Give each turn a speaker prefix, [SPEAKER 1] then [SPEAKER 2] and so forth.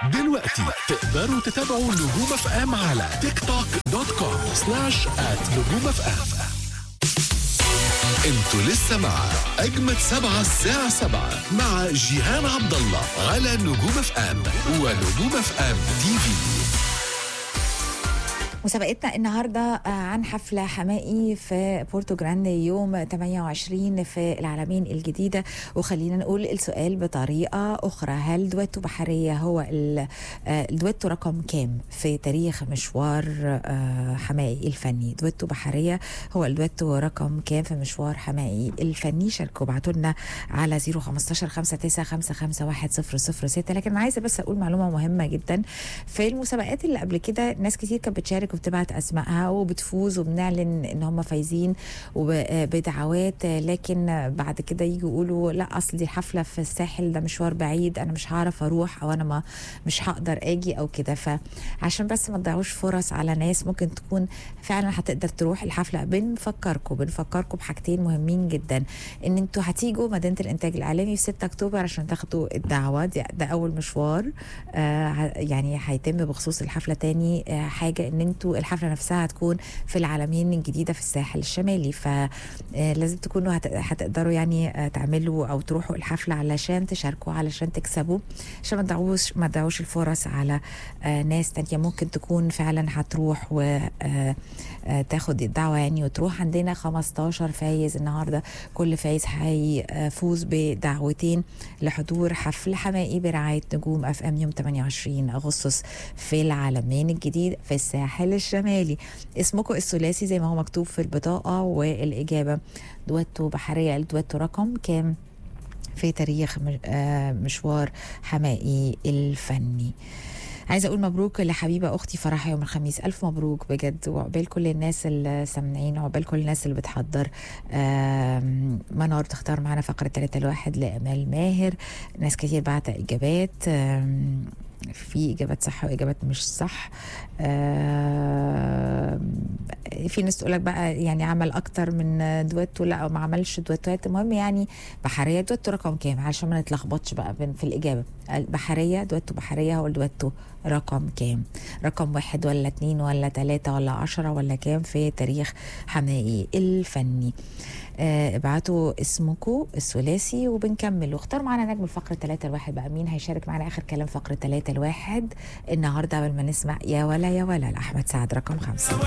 [SPEAKER 1] دلوقتي تقدروا تتابعوا نجوم اف ام على تيك توك دوت كوم سلاش ات نجوم اف ام انتوا لسه مع اجمد سبعة الساعة سبعة مع جيهان عبد الله على نجوم اف ام ونجوم اف ام تي في
[SPEAKER 2] مسابقتنا النهارده آه، عن حفله حمائي في بورتو جراندي يوم 28 في العالمين الجديده وخلينا نقول السؤال بطريقه اخرى هل دويتو بحريه هو ال- آه، الدويتو رقم كام في تاريخ مشوار آه، حمائي الفني دويتو بحريه هو الدويتو رقم كام في مشوار حمائي الفني شاركوا ابعتوا لنا على 015 59 ستة لكن عايزه بس اقول معلومه مهمه جدا في المسابقات اللي قبل كده ناس كتير كانت بتشارك وبتبعت اسمائها وبتفوز وبنعلن ان هم فايزين وبدعوات لكن بعد كده يجوا يقولوا لا اصل دي حفله في الساحل ده مشوار بعيد انا مش هعرف اروح او انا ما مش هقدر اجي او كده فعشان بس ما تضيعوش فرص على ناس ممكن تكون فعلا هتقدر تروح الحفله بنفكركم بنفكركم بحاجتين مهمين جدا ان انتوا هتيجوا مدينه الانتاج الاعلامي في 6 اكتوبر عشان تاخدوا الدعوه دي ده اول مشوار آه ه- يعني هيتم بخصوص الحفله تاني آه حاجه ان انتوا الحفله نفسها هتكون في العالمين الجديده في الساحل الشمالي فلازم تكونوا هت- هتقدروا يعني آه تعملوا او تروحوا الحفله علشان تشاركوا علشان تكسبوا عشان ما تضيعوش ما تضيعوش الفرص على آه ناس تانية ممكن تكون فعلا هتروح و آه آه، تاخد الدعوه يعني وتروح عندنا 15 فايز النهارده كل فايز هيفوز بدعوتين لحضور حفل حمائي برعايه نجوم اف ام يوم 28 اغسطس في العالمين الجديد في الساحل الشمالي اسمكم الثلاثي زي ما هو مكتوب في البطاقه والاجابه دويتو بحريه الدويتو رقم كام في تاريخ مش- آه، مشوار حمائي الفني عايزه اقول مبروك لحبيبه اختي فرح يوم الخميس الف مبروك بجد وعقبال كل الناس اللي سامعين وعقبال كل الناس اللي بتحضر آم، منار بتختار معانا فقره 3 الواحد لامال ماهر ناس كتير بعت اجابات آم، في اجابات صح واجابات مش صح آم، في ناس تقول لك بقى يعني عمل اكتر من دويتو لا ما عملش دويتوات المهم يعني بحريه دويتو رقم كام علشان ما نتلخبطش بقى بين- في الاجابه بحريه دويتو بحريه هو الدويتو رقم كام رقم واحد ولا اتنين ولا تلاتة ولا عشرة ولا كام في تاريخ حمائي الفني آه، ابعتوا اسمكم الثلاثي وبنكمل واختار معانا نجم الفقرة ثلاثة الواحد بقى مين هيشارك معانا آخر كلام فقرة ثلاثة الواحد النهاردة قبل ما نسمع يا ولا يا ولا لأحمد سعد رقم خمسة